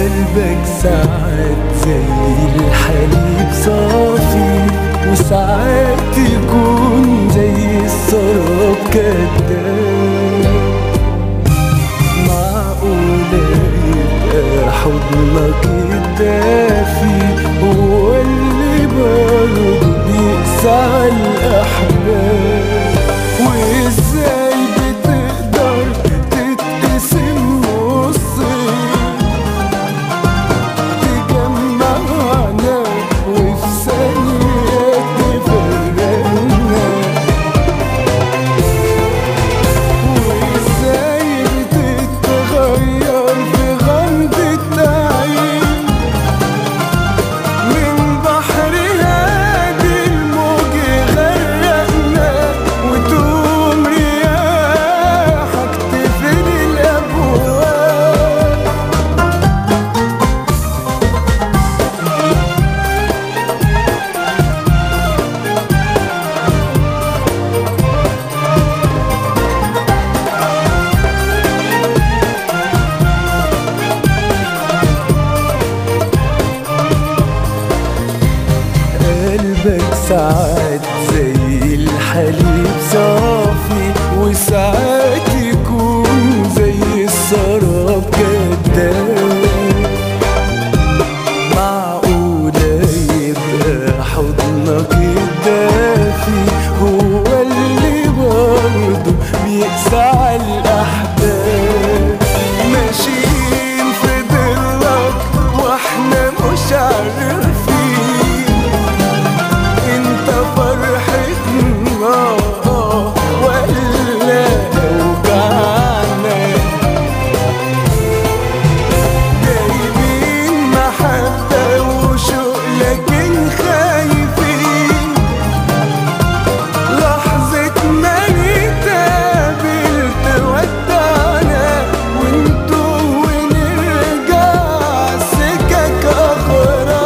قلبك ساعات زي الحليب صافي وساعات يكون زي السراب كداب معقولة يبقى حضنك الدافي هو اللي برضه بيقسى الأحباب وإزاي بتقدر تتقسم نصين تجمعنا وفي ثانية تفرقنا وازاي بتتغير في غمضة عين من بحر هادي الموج غرقنا وتقوم رياحك تفل الابواب قلبك ساعات زي الحليب صافي وساعات يكون زي السراب كداب معقولة يبقى حضنك الدافي هو اللي برضه بيقسى على الأحباب ماشيين في ضلك واحنا مش عارفين انت فرحتنا ولا اوجعنا جايبين محبة وشوق لكن خايفين لحظة ما نتقابل تودعنا ونتوه ونرجع سكك أغراب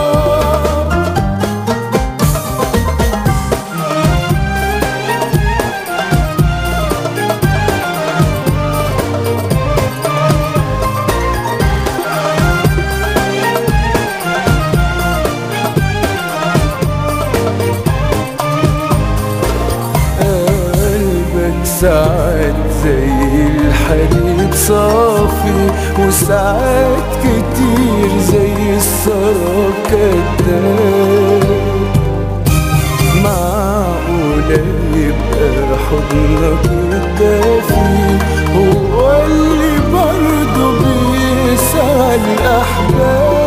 قلبك ساعات زي الحليب صافي وساعات كتير زي السراب كداب معقولة يبقى حضنك الدافي هو اللي برضه بيسعى الأحباب